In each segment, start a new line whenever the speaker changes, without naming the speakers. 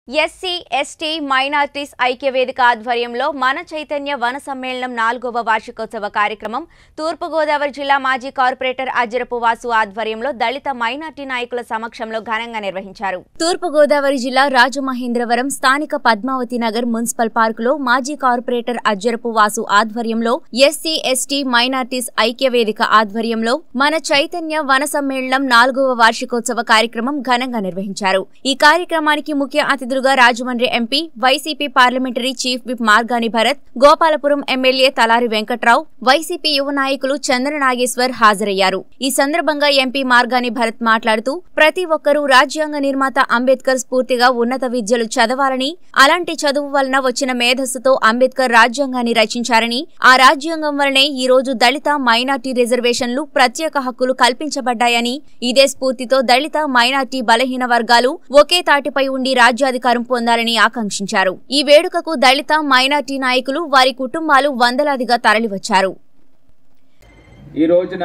SC ST minorities ఐక్యవేదిక ఆధ్వర్యంలో మన చైతన్య వన సమ్మేళనం నాలుగవ వార్షికోత్సవ కార్యక్రమం తూర్పుగోదావరి జిల్లా మాజీ కార్పొరేటర్ అజ్జరపు వాసు ఆధ్వర్యంలో దళిత మైనార్టీ నాయకుల సమక్షంలో ఘనంగా నిర్వహించారు తూర్పుగోదావరి జిల్లా రాజమహేంద్రవరం స్థానిక పద్మావతి నగర్ మున్సిపల్ పార్కులో మాజీ కార్పొరేటర్ అజ్జరపు వాసు ఆధ్వర్యంలో ఎస్సీ ఎస్టీ మైనార్టీస్ ఐక్యవేదిక ఆధ్వర్యంలో మన చైతన్య వన సమ్మేళనం నాలుగవ వార్షికోత్సవ కార్యక్రమం ఘనంగా నిర్వహించారు ఈ కార్యక్రమానికి ముఖ్య అతిథులుగా Rajahmundry MP YCP parliamentary chief whip Margani Bharat Gopalapuram MLA Talari Venkatrao YCP యువ నాయకులు చంద్ర నాగేశ్వర్ హాజరయ్యారు ఈ సందర్భంగా ఎంపీ మార్గాని భరత్ మాట్లాడుతూ ప్రతి ఒక్కరూ రాజ్యాంగ నిర్మాత అంబేద్కర్ స్ఫూర్తిగా ఉన్నత విద్యలు చదవాలని అలాంటి చదువు వలన వచ్చిన మేధస్సుతో అంబేద్కర్ రాజ్యాంగాన్ని రచించారని ఆ రాజ్యాంగం వలనే ఈ రోజు దళిత మైనార్టీ రిజర్వేషన్లు ప్రత్యేక హక్కులు కల్పించబడ్డాయని ఇదే స్ఫూర్తితో దళిత మైనార్టీ బలహీన వర్గాలు ఒకే తాటిపై ఉండి రాజ్యాధికారం పొందాలని ఆకాంక్షించారు ఈ వేడుకకు దళిత మైనార్టీ నాయకులు వారి కుటుంబాలు వందలాదిగా తరలివచ్చారు
ఈ రోజున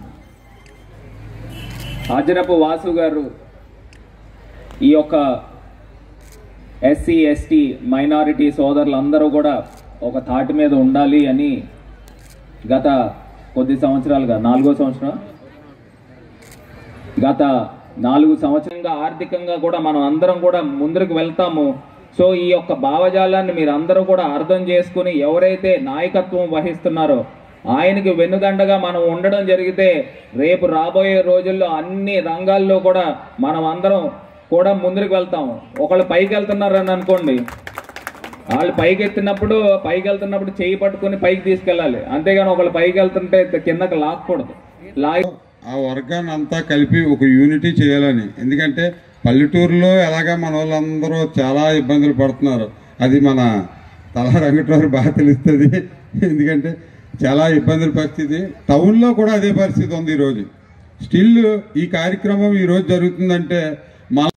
హాజరపు వాసు గారు ఈ యొక్క ఎస్సీ ఎస్టీ మైనారిటీ సోదరులందరూ కూడా ఒక తాటి మీద ఉండాలి అని గత కొద్ది సంవత్సరాలుగా నాలుగో సంవత్సరం గత నాలుగు సంవత్సరంగా ఆర్థికంగా కూడా మనం అందరం కూడా ముందుకు వెళ్తాము సో ఈ యొక్క భావజాలాన్ని మీరు అందరూ కూడా అర్థం చేసుకుని ఎవరైతే నాయకత్వం వహిస్తున్నారో ఆయనకి వెన్నుదండగా మనం ఉండడం జరిగితే రేపు రాబోయే రోజుల్లో అన్ని రంగాల్లో కూడా మనం అందరం కూడా ముందుకు వెళ్తాం ఒకళ్ళు పైకి వెళ్తున్నారని అనుకోండి వాళ్ళు పైకి ఎత్తినప్పుడు పైకి వెళ్తున్నప్పుడు చేయి పట్టుకొని పైకి తీసుకెళ్ళాలి అంతేగాని ఒకళ్ళు పైకి వెళ్తుంటే కిందకి లాక్కూడదు లాగి
ఆ వర్గాన్ని అంతా కలిపి ఒక యూనిటీ చేయాలని ఎందుకంటే పల్లెటూరులో ఎలాగా మన వాళ్ళందరూ చాలా ఇబ్బందులు పడుతున్నారు అది మన తల రంగటవారు బాగా తెలుస్తుంది ఎందుకంటే చాలా ఇబ్బందుల పరిస్థితి టౌన్లో కూడా అదే పరిస్థితి ఉంది ఈరోజు స్టిల్ ఈ కార్యక్రమం ఈరోజు జరుగుతుందంటే మన